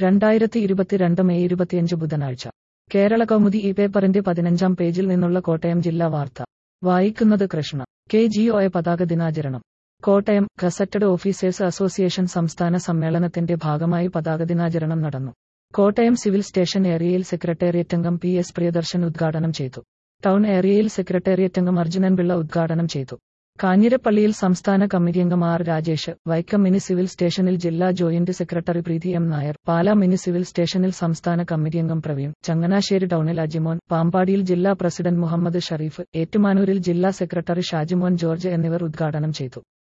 രണ്ടായിരത്തി ഇരുപത്തിരണ്ട് മെയ് ഇരുപത്തിയഞ്ച് ബുധനാഴ്ച കേരള കൗമുദി ഈ പേപ്പറിന്റെ പതിനഞ്ചാം പേജിൽ നിന്നുള്ള കോട്ടയം ജില്ലാ വാർത്ത വായിക്കുന്നത് Krishna K G O A പതാക ദിനാചരണം കോട്ടയം ഗസറ്റഡ് ഓഫീസേഴ്സ് അസോസിയേഷൻ സംസ്ഥാന സമ്മേളനത്തിന്റെ ഭാഗമായി പതാക ദിനാചരണം നടന്നു കോട്ടയം സിവിൽ സ്റ്റേഷൻ ഏരിയയിൽ സെക്രട്ടേറിയറ്റ് അംഗം പി എസ് പ്രിയദർശൻ ഉദ്ഘാടനം ചെയ്തു ടൗൺ ഏരിയയിൽ സെക്രട്ടേറിയറ്റ് അംഗം അർജുനൻ പിള്ള ഉദ്ഘാടനം ചെയ്തു കാഞ്ഞിരപ്പള്ളിയിൽ സംസ്ഥാന കമ്മിറ്റി അംഗം R Rajesh Vaikom mini civil സ്റ്റേഷനിൽ ജില്ലാ joint secretary Preethi M Nair Pala mini civil സ്റ്റേഷനിൽ സംസ്ഥാന കമ്മിറ്റി അംഗം പ്രവീൺ ചങ്ങനാശ്ശേരി ടൗണിൽ അജിമോൻ പാമ്പാടിയിൽ ജില്ലാ പ്രസിഡന്റ് മുഹമ്മദ് ഷറീഫ് ഏറ്റുമാനൂരിൽ ജില്ലാ സെക്രട്ടറി ഷാജിമോൻ ജോർജ് എന്നിവർ ഉദ്ഘാടനം ചെയ്തു